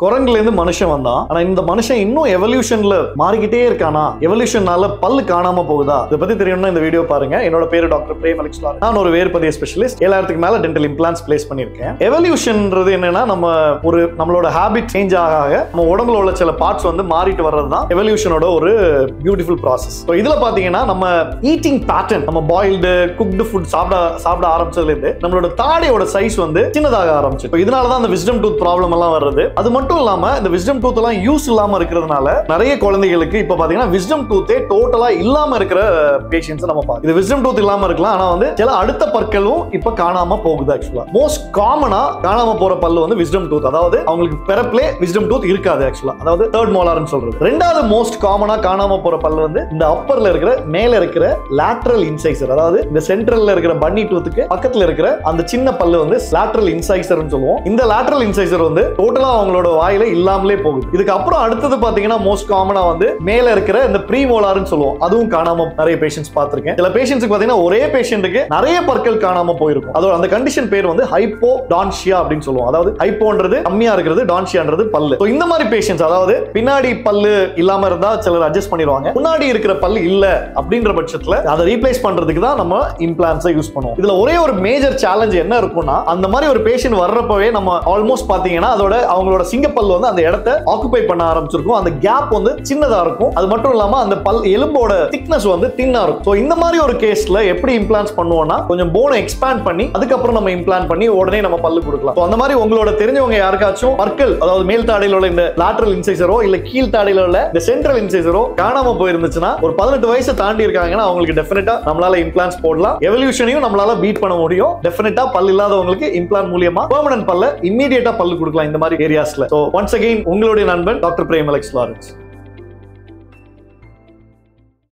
குரங்குல இருந்து மனுஷன் வந்தான் ஆனா இந்த மனுஷன் இன்னும் எவல்யூஷன்ல மாறிக்கிட்டே இருக்கானா எவல்யூஷன்னால பல்லு காணாம போகுதா இதை பத்தி தெரியணும்னா இந்த வீடியோ பாருங்க என்னோட பேரு டாக்டர் பிரேம் அலெக்ஸ் லாரன்ஸ். நான் ஒரு வேர்பதிய ஸ்பெஷலிஸ்ட் ஏழாயிரத்துக்கு மேல டென்டல் இம்ப்ளான்ஸ் பிளேஸ் பண்ணியிருக்கேன் எவல்யூஷன்ன்றது என்னன்னா நம்ம ஒரு நம்மளோட ஹாபிட் சேஞ்ச் ஆக ஆக நம்ம உடம்புல உள்ள சில பார்ட்ஸ் வந்து மாறிட்டு வர்றது தான் எவல்யூஷனோட ஒரு பியூட்டிஃபுல் ப்ராசஸ் ஸோ இதுல பாத்தீங்கன்னா நம்ம ஈட்டிங் பேட்டர்ன் நம்ம பாயில்டு குக்டு ஃபுட் சாப்பிட சாப்பிட ஆரம்பிச்சதுல இருந்து நம்மளோட தாடையோட சைஸ் வந்து சின்னதாக ஆரம்பிச்சு இப்போ இதனால தான் அந்த விஸ்டம் டூத் ப்ராப்ளம் எல்லாம் வர்றது அது மட்டும் இல்லாம இந்த விஸ்டம் டூத் எல்லாம் யூஸ் இல்லாம இருக்கிறதுனால நிறைய குழந்தைகளுக்கு இப்போ பாத்தீங்கன்னா விஸ்டம் டூத்தே டோட்டலா இல்லாம இருக்கிற பேஷண்ட்ஸ் நம்ம பார்க்கலாம் இது விஸ்டம் டூத் இல்லாம இருக்கலாம் ஆனா வந்து சில அடுத்த பற்களும் இப்ப காணாம போகுது ஆக்சுவலா மோஸ்ட் காமனா காணாம போற பல்லு வந்து விஸ்டம் டூத் அதாவது அவங்களுக்கு பிறப்பிலே விஸ்டம் டூத் இருக்காது ஆக்சுவலா அதாவது தேர்ட் மோலார்னு சொல்றது ரெண்டாவது மோஸ்ட் காமனா காணாம போற பல்லு வந்து இந்த அப்பர்ல இருக்கிற மேல இருக்கிற லேட்ரல் இன்சைசர் அதாவது இந்த சென்ட்ரல்ல இருக்கிற பன்னி டூத்துக்கு பக்கத்துல இருக்கிற அந்த சின்ன பல்லு வந்து லேட்ரல் இன்சைசர்னு சொல்லுவோம் இந்த லேட்ரல் இன்சைசர் வந்து டோட்டலா அவங்களோட வாயில இல்லாமலே போகுது இதுக்கு அப்புறம் அடுத்தது பாத்தீங்கன்னா மோஸ்ட் காமனா வந்து மேல இருக்கிற இந்த ப்ரீ மோலார்னு சொல்லுவோம் அதுவும் காணாம நிறைய பேஷண்ட்ஸ் பார்த்திருக்கேன் சில பேஷண்ட்ஸ்க்கு பாத்தீங்கன்னா ஒரே பேஷண்ட்டுக்கு நிறைய பற்கள் காணாம போயிருக்கும் அதோட அந்த கண்டிஷன் பேர் வந்து ஹைப்போ டான்ஷியா அப்படின்னு சொல்லுவோம் அதாவது ஹைப்போன்றது கம்மியா இருக்கிறது டான்ஷியான்றது பல்லு So இந்த மாதிரி பேஷண்ட்ஸ் அதாவது பின்னாடி பல்லு இல்லாம இருந்தா சிலர் அட்ஜஸ்ட் பண்ணிடுவாங்க முன்னாடி இருக்கிற பல்லு இல்ல அப்படின்ற பட்சத்துல அதை ரீப்ளேஸ் பண்றதுக்கு தான் நம்ம இம்ப்ளான்ஸை யூஸ் பண்ணுவோம் இதுல ஒரே ஒரு மேஜர் சேலஞ்ச் என்ன இருக்கும்னா அந்த மாதிரி ஒரு பேஷண்ட் வர்றப்பவே நம்ம ஆல்மோஸ்ட் பாத்தீங்கன்னா அதோட அவங்களோட சிங்கப்பல் வந்து அந்த இடத்த ஆக்குபை பண்ண ஆரம்பிச்சிருக்கும் அந்த கேப் வந்து சின்னதா இருக்கும் அது மட்டும் இல்லாம அந்த பல் எலும்போட திக்னஸ் வந்து தின்னா இருக்கும் ஸோ இந்த மாதிரி ஒரு கேஸ்ல எப்படி இம்ப்ளான்ஸ் பண்ணுவோம்னா கொஞ்சம் போனை எக்ஸ்பேண்ட் பண்ணி அதுக்கப்புறம் நம்ம இம்ப்ளான் பண்ணி உடனே நம்ம பல்லு கொடுக்கலாம் So அந்த மாதிரி உங்களோட தெரிஞ்சவங்க யாருக்காச்சும் பற்கள் அதாவது மேல் தாடையில உள்ள இந்த லாட்டரல் இன்சைசரோ இல்ல கீழ் தாடையில உள்ள இந்த சென்ட்ரல் இன்சைசரோ காணாம போயிருந்துச்சுன்னா ஒரு பதினெட்டு வயசு தாண்டி இருக்காங்கன்னா அவங்களுக்கு டெஃபினட்டா நம்மளால இம்ப்ளான்ஸ் போடலாம் எவல்யூஷனையும் நம்மளால பீட் பண்ண முடியும் டெஃபினட்டா பல் இல்லாதவங்களுக்கு இம்ப்ளான் மூலியமா பெர்மனன்ட் பல்ல இம்மீடியட்டா பல்லு கொடுக்கலாம் இந்த மாதிரி ஏரியாஸ்ல ஸோ ஒன்ஸ் அகைன் உங்களுடைய நண்பன் டாக்டர் பிரேம் அலெக்ஸ் லாரன்ஸ்